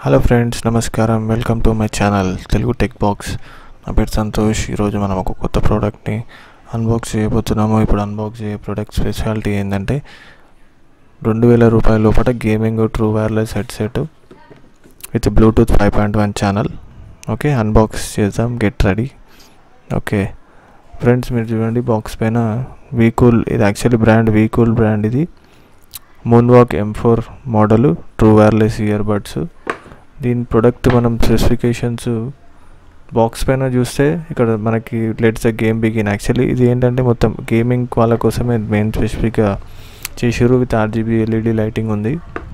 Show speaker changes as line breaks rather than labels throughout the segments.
hello friends నమస్కారం welcome to my channel Telugu tech box నా పేరు సంతోష్ ఈరోజు మనం ఒక కొత్త ప్రోడక్ట్ని అన్బాక్స్ చేయబోతున్నాము ఇప్పుడు అన్బాక్స్ చేయే ప్రోడక్ట్ స్పెషాలిటీ ఏంటంటే రెండు వేల రూపాయల లోపల gaming true wireless headset with bluetooth five point one channel okay unbox చేద్దాం గెట్ రెడీ ఓకే ఫ్రెండ్స్ మీరు చూడండి బాక్స్ పైన వీకూల్ ఇది యాక్చువల్లీ బ్రాండ్ వీకూల్ బ్రాండ్ ఇది moonwalk M four model true wireless earbuds దీని product మనం specifications box పైన చూస్తే ఇక్కడ మనకి let's the game begin actually ఇది ఏంటంటే మొత్తం గేమింగ్ వాళ్ళ కోసమే మెయిన్ స్పెసిఫిక్గా చేసారు విత్ ఆర్జీబీ ఎల్ఈడి లైటింగ్ ఉంది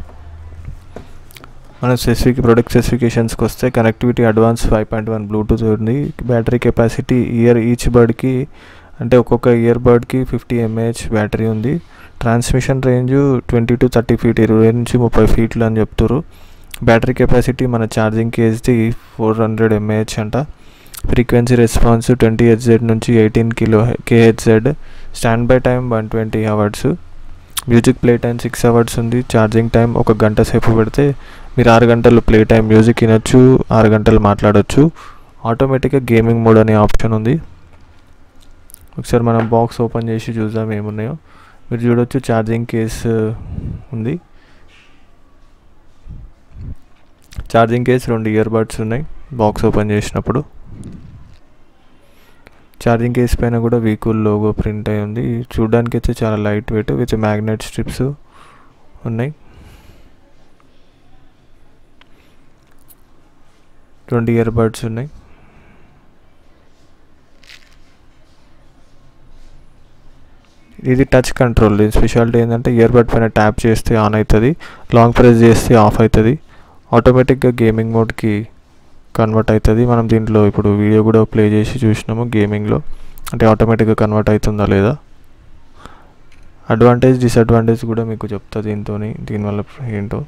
మన స్పెసిఫిక్ ప్రొడక్ట్ స్పెసిఫికేషన్స్కి వస్తే connectivity advance five point one bluetooth ఉంది బ్యాటరీ కెపాసిటీ ఇయర్ ఈచ్ బర్డ్కి అంటే ఒక్కొక్క ఇయర్ బర్డ్కి ఫిఫ్టీ ఎంఏహెచ్ బ్యాటరీ ఉంది transmission range twenty to thirty feet ఇరవై నుంచి ముప్పై ఫీట్లు అని చెప్తారు బ్యాటరీ కెపాసిటీ మన ఛార్జింగ్ కేజ్ది ఫోర్ హండ్రెడ్ ఎంఏహెచ్ అంట ఫ్రీక్వెన్సీ రెస్పాన్స్ ట్వంటీ హెచ్జెడ్ నుంచి eighteen kilo kHz standby time one twenty hours music play time six hours ఉంది ఛార్జింగ్ టైం ఒక గంట సేపు పెడితే మీరు ఆరు గంటలు ప్లే టైం మ్యూజిక్ వినొచ్చు ఆరు గంటలు మాట్లాడొచ్చు ఆటోమేటిక్గా గేమింగ్ మోడ్ అనే ఆప్షన్ ఉంది ఒకసారి మనం బాక్స్ ఓపెన్ చేసి చూద్దాం ఏమున్నాయో మీరు చూడొచ్చు ఛార్జింగ్ కేస్ ఉంది ఛార్జింగ్ కేస్ రెండు ఇయర్ బడ్స్ ఉన్నాయి బాక్స్ ఓపెన్ చేసినప్పుడు ఛార్జింగ్ కేస్ పైన కూడా వీకూల్ లోగో ప్రింట్ అయి ఉంది చూడడానికి అయితే చాలా lightweight with magnet strips ఉన్నాయి రెండు ఇయర్ బడ్స్ ఉన్నాయి ఇది టచ్ కంట్రోల్ దీని స్పెషాలిటీ ఏంటంటే ఇయర్ బడ్ పైన ట్యాప్ చేస్తే ఆన్ అవుతుంది లాంగ్ ప్రెస్ చేస్తే ఆఫ్ అవుతుంది ఆటోమేటిక్గా గేమింగ్ మోడ్కి కన్వర్ట్ అవుతుంది మనం దీంట్లో ఇప్పుడు వీడియో కూడా ప్లే చేసి చూసినాము గేమింగ్లో అంటే ఆటోమేటిక్గా కన్వర్ట్ అవుతుందా లేదా అడ్వాంటేజ్ డిసడ్వాంటేజ్ కూడా మీకు చెప్తా దీంతో దీనివల్ల ఏంటో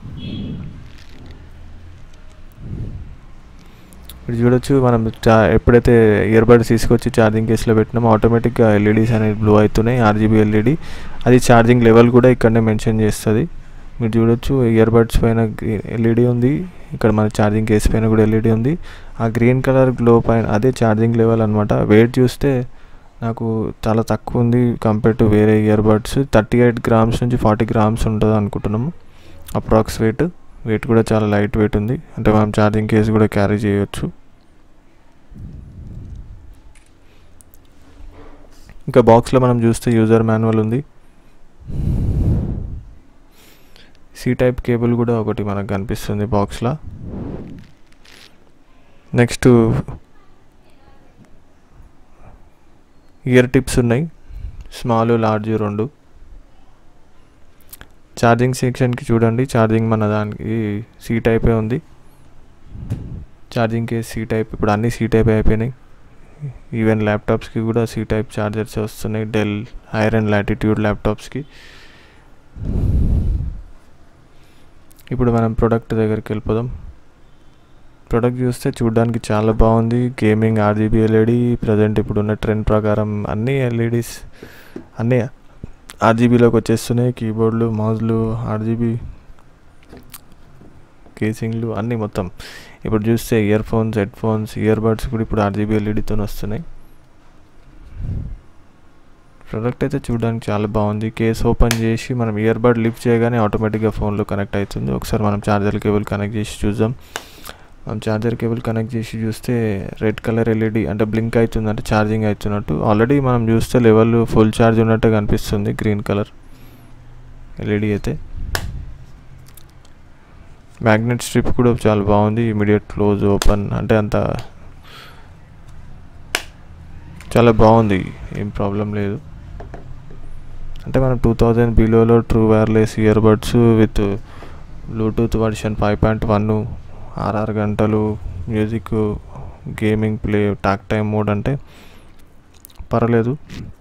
ఇప్పుడు చూడొచ్చు మనం చా ఎప్పుడైతే ఇయర్ బడ్స్ తీసుకొచ్చి ఛార్జింగ్ కేసులో పెట్టినామో ఆటోమేటిక్గా ఎల్ఈడీస్ అనేది బ్లూ అవుతున్నాయి ఆర్జీబీ ఎల్ఈడి అది ఛార్జింగ్ లెవెల్ కూడా ఇక్కడనే మెన్షన్ చేస్తుంది మీరు చూడొచ్చు ఇయర్ బడ్స్ పైన ఎల్ఈడి ఉంది ఇక్కడ మన ఛార్జింగ్ కేస్ పైన కూడా ఎల్ఈడి ఉంది ఆ గ్రీన్ కలర్ గ్లో పైన అదే ఛార్జింగ్ లెవెల్ అనమాట వెయిట్ చూస్తే నాకు చాలా తక్కువ ఉంది కంపేర్ టు వేరే earbuds thirty eight grams నుంచి ఫార్టీ గ్రామ్స్ ఉంటుంది అనుకుంటున్నాము అప్రాక్స్ వెయిట్ వెయిట్ కూడా చాలా లైట్ వెయిట్ ఉంది అంటే మనం ఛార్జింగ్ కేస్ కూడా క్యారీ చేయొచ్చు ఇంకా బాక్స్లో మనం చూస్తే యూజర్ మాన్యువల్ ఉంది సి టైప్ కేబుల్ కూడా ఒకటి మనకు కనిపిస్తుంది బాక్స్లో నెక్స్ట్ ఇయర్ టిప్స్ ఉన్నాయి స్మాల్ లార్జ్ రెండు ఛార్జింగ్ సెక్షన్కి చూడండి ఛార్జింగ్ మన దానికి సి టైపే ఉంది ఛార్జింగ్ కేస్ సి టైప్ ఇప్పుడు అన్ని సి టైప్ అయిపోయినాయి ఈవెన్ ల్యాప్టాప్స్కి కూడా సి టైప్ ఛార్జర్స్ వస్తున్నాయి డెల్ ఐరన్ లాటిట్యూడ్ ల్యాప్టాప్స్కి ఇప్పుడు మనం ప్రోడక్ట్ దగ్గరికి వెళ్ళిపోదాం ప్రోడక్ట్ చూస్తే చూడడానికి చాలా బాగుంది గేమింగ్ ఆర్జీబీ ఎల్ఈడి ప్రజెంట్ ఇప్పుడు ఉన్న ట్రెండ్ ప్రకారం అన్ని ఎల్ఈడీస్ అన్నీ ఆర్జీబీలోకి వచ్చేస్తున్నాయి కీబోర్డ్లు మౌజ్లు ఆర్జీబీ కేసింగ్లు అన్నీ మొత్తం ఇప్పుడు చూస్తే earphones headphones earbuds కూడా ఇప్పుడు ఆర్జీబీ ఎల్ఈడితో వస్తున్నాయి ప్రోడక్ట్ అయితే చూడడానికి చాలా బాగుంది కేస్ ఓపెన్ చేసి మనం ఇయర్ బడ్ లిఫ్ట్ చేయగానే ఆటోమేటిక్గా ఫోన్లో కనెక్ట్ అవుతుంది ఒకసారి మనం ఛార్జర్ కేబుల్ కనెక్ట్ చేసి చూద్దాం మనం ఛార్జర్ కేబుల్ కనెక్ట్ చేసి చూస్తే రెడ్ కలర్ ఎల్ఈడి అంటే బ్లింక్ అవుతుంది అంటే ఛార్జింగ్ అవుతున్నట్టు ఆల్రెడీ మనం చూస్తే లెవెల్ ఫుల్ ఛార్జ్ ఉన్నట్టు కనిపిస్తుంది గ్రీన్ కలర్ ఎల్ఈడి అయితే మ్యాగ్నెట్ స్ట్రిప్ కూడా చాలా బాగుంది ఇమీడియట్ క్లోజ్ ఓపెన్ అంటే అంత చాలా బాగుంది ఏం ప్రాబ్లం లేదు అంటే మనం టూ థౌజండ్ బిలోలో true wireless earbuds with bluetooth version five point one ఆర్ఆర్ గంటలు music gaming play talk time mode అంటే పర్వాలేదు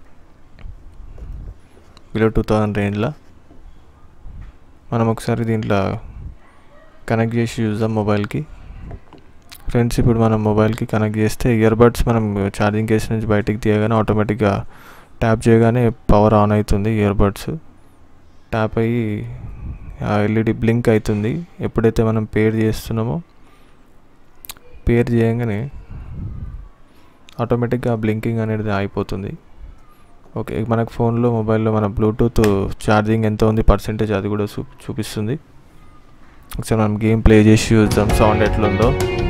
బిలో టూ థౌజండ్ రేంజ్లో మనం ఒకసారి దీంట్లో కనెక్ట్ చేసి చూద్దాం మొబైల్కి ఫ్రెండ్స్ ఇప్పుడు మనం మొబైల్కి కనెక్ట్ చేస్తే ఇయర్ బడ్స్ మనం ఛార్జింగ్ కేస్ నుంచి బయటికి తీయగానే ఆటోమేటిక్గా ట్యాప్ చేయగానే పవర్ ఆన్ అవుతుంది ఇయర్ బడ్స్ ట్యాప్ అయ్యి ఆ ఎల్ఈడి బ్లింక్ అవుతుంది ఎప్పుడైతే మనం పేర్ చేస్తున్నామో పేర్ చేయగానే ఆటోమేటిక్గా బ్లింకింగ్ అనేది అయిపోతుంది ఓకే మనకు ఫోన్లో మొబైల్లో మన బ్లూటూత్ ఛార్జింగ్ ఎంత ఉంది పర్సెంటేజ్ అది కూడా చూ చూపిస్తుంది ఒకసారి మనం గేమ్ ప్లే చేసి చూద్దాం సౌండ్ ఎట్లుందో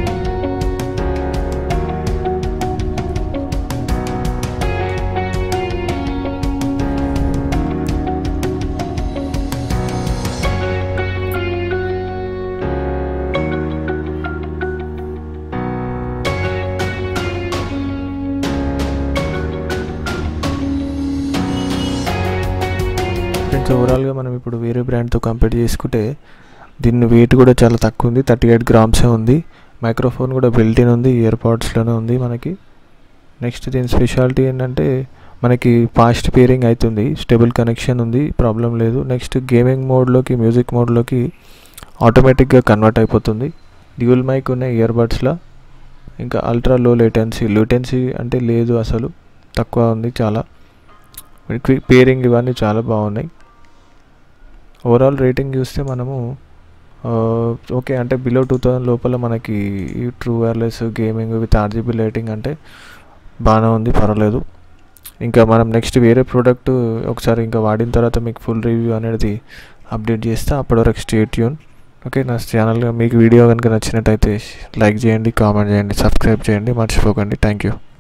ఫ్రెండ్స్ ఓవరాల్గా మనం ఇప్పుడు వేరే బ్రాండ్తో కంపేర్ చేసుకుంటే దీని వెయిట్ కూడా చాలా తక్కువ ఉంది థర్టీ ఎయిట్ గ్రామ్సే ఉంది మైక్రోఫోన్ కూడా బిల్టిన్ ఉంది ఇయర్ పాడ్స్లోనే ఉంది మనకి నెక్స్ట్ దీని స్పెషాలిటీ ఏంటంటే మనకి ఫాస్ట్ పేరింగ్ అవుతుంది స్టేబుల్ కనెక్షన్ ఉంది ప్రాబ్లం లేదు నెక్స్ట్ గేమింగ్ మోడ్లోకి మ్యూజిక్ మోడ్లోకి ఆటోమేటిక్గా కన్వర్ట్ అయిపోతుంది డ్యూల్ మైక్ ఉన్న ఇయర్ బడ్స్లో ఇంకా అల్ట్రా లో లేటెన్సీ లేటెన్సీ అంటే లేదు అసలు తక్కువ ఉంది చాలా క్విక్ పేరింగ్ ఇవన్నీ చాలా బాగున్నాయి ఓవరాల్ రేటింగ్ చూస్తే మనము ఓకే అంటే బిలో టూ థౌజండ్ లోపల మనకి ఈ true wireless gaming with RGB lighting అంటే బాగానే ఉంది పర్వాలేదు ఇంకా మనం నెక్స్ట్ వేరే ప్రోడక్ట్ ఒకసారి ఇంకా వాడిన తర్వాత మీకు ఫుల్ రివ్యూ అనేది అప్డేట్ చేస్తే అప్పటి వరకు స్టే ట్యూన్ ఓకే నా ఛానల్ మీకు వీడియో కనుక నచ్చినట్టయితే లైక్ చేయండి కామెంట్ చేయండి సబ్స్క్రైబ్ చేయండి మర్చిపోకండి థ్యాంక్ యూ